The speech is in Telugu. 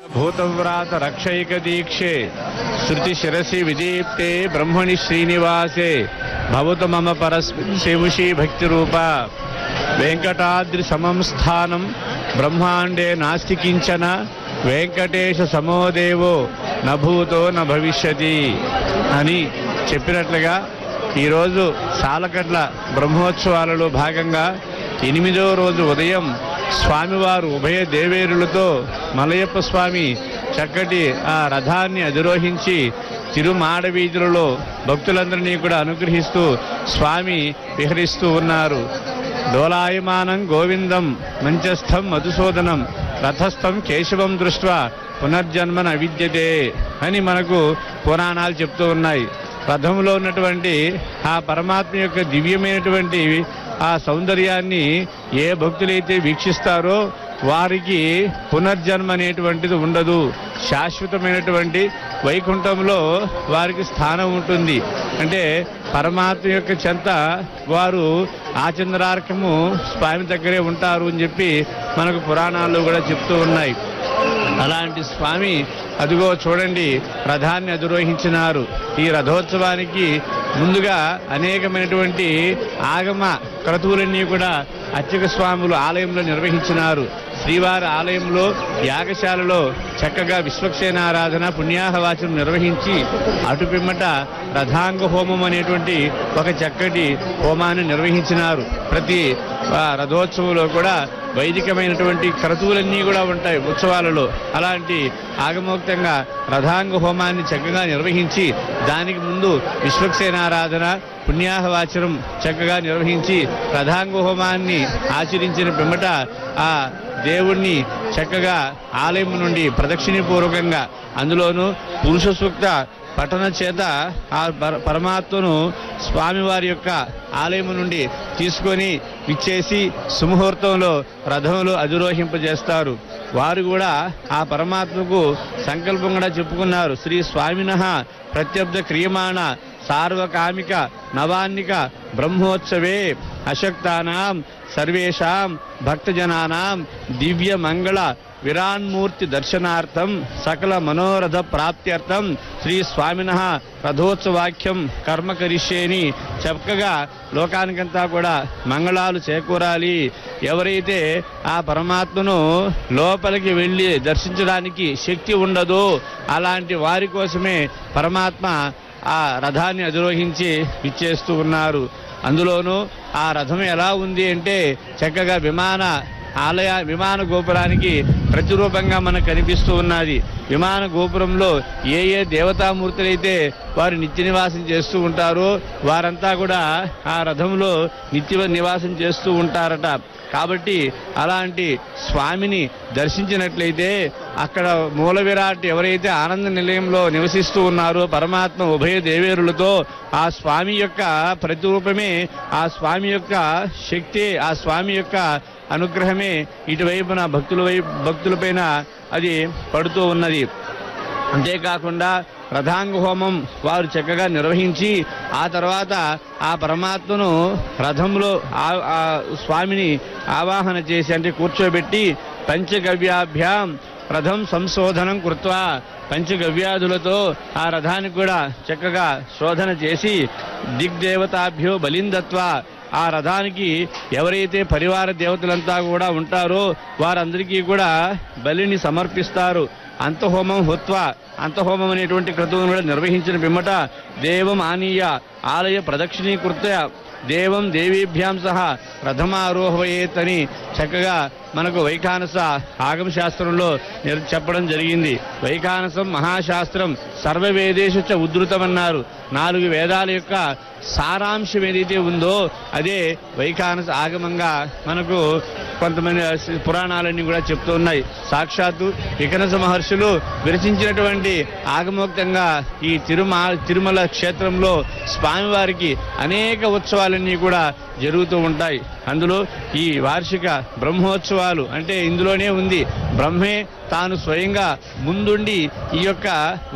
భూతవ్రాత రక్షైక దీక్షే శృతి శిరసి విదీప్తే బ్రహ్మణి శ్రీనివాసే భవతు మమ పరశిముషి భక్తి రూప వెంకటాద్రి సమం స్థానం బ్రహ్మాండే నాస్తి కించన వెంకటేశ సమోదేవో నభూతో న భవిష్యతి అని చెప్పినట్లుగా ఈరోజు సాలకట్ల బ్రహ్మోత్సవాలలో భాగంగా ఎనిమిదవ రోజు ఉదయం స్వామివారు ఉభయ దేవేరులతో మలయప్ప స్వామి చక్కటి ఆ రథాన్ని అధిరోహించి తిరుమాడ వీధులలో భక్తులందరినీ కూడా అనుగ్రహిస్తూ స్వామి విహరిస్తూ ఉన్నారు డోలాయమానం గోవిందం మంచస్థం మధుసూదనం రథస్థం కేశవం దృష్ట్వా పునర్జన్మన విద్యతే అని మనకు పురాణాలు చెప్తూ ఉన్నాయి రథంలో ఉన్నటువంటి ఆ పరమాత్మ యొక్క దివ్యమైనటువంటి ఆ సౌందర్యాన్ని ఏ భక్తులైతే వీక్షిస్తారో వారికి పునర్జన్మ అనేటువంటిది ఉండదు శాశ్వతమైనటువంటి వైకుంఠంలో వారికి స్థానం ఉంటుంది అంటే పరమాత్మ యొక్క చెంత వారు ఆచంద్రార్కము స్వామి దగ్గరే ఉంటారు అని చెప్పి మనకు పురాణాల్లో కూడా చెప్తూ ఉన్నాయి అలాంటి స్వామి అదిగో చూడండి రథాన్ని అధిరోహించినారు ఈ రథోత్సవానికి ముందుగా అనేకమైనటువంటి ఆగమ క్రతువులన్నీ కూడా అర్చక స్వాములు ఆలయంలో నిర్వహించినారు శ్రీవారి ఆలయంలో యాగశాలలో చక్కగా విశ్వక్సేనారాధన పుణ్యాహవాచనం నిర్వహించి అటు పిమ్మట రథాంగ హోమం అనేటువంటి ఒక చక్కటి హోమాన్ని నిర్వహించినారు ప్రతి ఆ, రథోత్సవంలో కూడా వైదికమైనటువంటి క్రతువులన్నీ కూడా ఉంటాయి ఉత్సవాలలో అలాంటి ఆగమోక్తంగా రథాంగ హోమాన్ని చక్కగా నిర్వహించి దానికి ముందు విశ్వక్సేనారాధన పుణ్యాహవాచనం చక్కగా నిర్వహించి రథాంగ హోమాన్ని ఆచరించిన పిమ్మట ఆ దేవుణ్ణి చక్కగా ఆలయం నుండి ప్రదక్షిణపూర్వకంగా అందులోనూ పురుష సూక్త పఠన చేత ఆ పర- పరమాత్మను స్వామివారి యొక్క ఆలయం నుండి తీసుకొని ఇచ్చేసి సుముహూర్తంలో రథంలో అధిరోహింపజేస్తారు వారు కూడా ఆ పరమాత్మకు సంకల్పం కూడా చెప్పుకున్నారు శ్రీ స్వామిన ప్రత్యబ్ద క్రియమాణ సార్వకామిక నవాన్నిక బ్రహ్మోత్సవే అశక్తానాం సర్వేషాం భక్తజనానాం దివ్య మంగళ విరాన్మూర్తి దర్శనార్థం సకల మనోరథ ప్రాప్త్యర్థం శ్రీ స్వామిన రథోత్సవాఖ్యం కర్మ కరిష్యేని చక్కగా లోకానికంతా కూడా మంగళాలు చేకూరాలి ఎవరైతే ఆ పరమాత్మను లోపలికి వెళ్ళి దర్శించడానికి శక్తి ఉండదో అలాంటి వారి కోసమే పరమాత్మ ఆ రథాన్ని అధిరోహించి ఇచ్చేస్తూ ఉన్నారు అందులోనూ ఆ రథం ఎలా ఉంది అంటే చక్కగా విమాన ఆలయ విమాన గోపురానికి ప్రతిరూపంగా మనకు కనిపిస్తూ ఉన్నది విమాన గోపురంలో ఏ ఏ దేవతామూర్తులైతే వారు నిత్య నివాసం చేస్తూ ఉంటారో వారంతా కూడా ఆ రథంలో నిత్య నివాసం చేస్తూ ఉంటారట కాబట్టి అలాంటి స్వామిని దర్శించినట్లయితే అక్కడ మూల విరాట్ ఎవరైతే ఆనంద నిలయంలో నివసిస్తూ ఉన్నారో పరమాత్మ ఉభయ దేవేరులతో ఆ స్వామి యొక్క ప్రతిరూపమే ఆ స్వామి యొక్క శక్తి ఆ స్వామి యొక్క అనుగ్రహమే ఇటువైపున భక్తుల వైపు భక్తులపైన అది పడుతూ ఉన్నది అంతేకాకుండా రథాంగ హోమం వారు చక్కగా నిర్వహించి ఆ తర్వాత ఆ పరమాత్మను రథంలో ఆ- ఆ స్వామిని ఆవాహన చేసి అంటే కూర్చోబెట్టి పంచగవ్యాభ్యాం రథం సంశోధనం కృత్వా పంచగవ్యాధులతో ఆ రథానికి కూడా చక్కగా శోధన చేసి దిగ్దేవతాభ్యో బలిందత్వా ఆ రథానికి ఎవరైతే పరివార దేవతలంతా కూడా ఉంటారో వారందరికీ కూడా బలిని సమర్పిస్తారు అంతహోమం హుత్వ అంతహోమం అనేటువంటి క్రతువును కూడా నిర్వహించిన పిమ్మట దేవం ఆనీయ ఆలయ ప్రదక్షిణీకృత దేవం దేవీభ్యాం సహా రథమారోహయేతని చక్కగా మనకు వైఖానస ఆగమ శాస్త్రంలో నిర్- చెప్పడం జరిగింది వైఖానసం మహాశాస్త్రం సర్వవేదేశు చ ఉద్ధృతమన్నారు నాలుగు వేదాల యొక్క సారాంశం ఏదైతే ఉందో అదే వైఖానస ఆగమంగా మనకు కొంతమంది పురాణాలన్నీ కూడా చెప్తూ ఉన్నాయి సాక్షాత్తు వికనస మహర్షులు విరచించినటువంటి ఆగమోక్తంగా ఈ తిరుమల తిరుమల క్షేత్రంలో స్వామివారికి అనేక ఉత్సవాలన్నీ కూడా జరుగుతూ ఉంటాయి అందులో ఈ వార్షిక బ్రహ్మోత్సవాలు అంటే ఇందులోనే ఉంది బ్రహ్మే తాను స్వయంగా ముందుండి ఈ యొక్క